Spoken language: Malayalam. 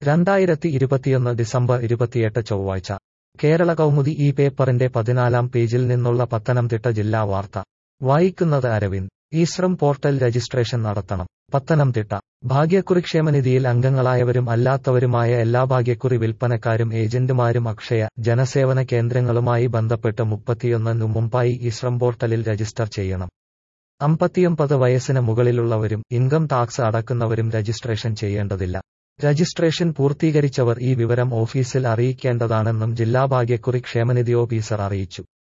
രണ്ടായിരത്തി ഇരുപത്തിയൊന്ന് ഡിസംബർ ഇരുപത്തിയെട്ട് ചൊവ്വാഴ്ച കേരള കൗമുദി ഈ പേപ്പറിന്റെ പതിനാലാം പേജിൽ നിന്നുള്ള പത്തനംതിട്ട ജില്ലാ വാർത്ത വായിക്കുന്നത് അരവിന്ദ് ഈശ്രം പോർട്ടൽ രജിസ്ട്രേഷൻ നടത്തണം പത്തനംതിട്ട ഭാഗ്യക്കുറി ക്ഷേമനിധിയിൽ അംഗങ്ങളായവരും അല്ലാത്തവരുമായ എല്ലാ ഭാഗ്യക്കുറി വിൽപ്പനക്കാരും ഏജന്റുമാരും അക്ഷയ ജനസേവന കേന്ദ്രങ്ങളുമായി ബന്ധപ്പെട്ട് മുപ്പത്തിയൊന്നിനു മുമ്പായി ഈശ്രം പോർട്ടലിൽ രജിസ്റ്റർ ചെയ്യണം അമ്പത്തിയൊമ്പത് വയസ്സിന് മുകളിലുള്ളവരും ഇൻകം ടാക്സ് അടക്കുന്നവരും രജിസ്ട്രേഷൻ ചെയ്യേണ്ടതില്ല രജിസ്ട്രേഷൻ പൂർത്തീകരിച്ചവർ ഈ വിവരം ഓഫീസിൽ അറിയിക്കേണ്ടതാണെന്നും ജില്ലാ ഭാഗ്യക്കുറി ക്ഷേമനിധി ഓഫീസർ അറിയിച്ചു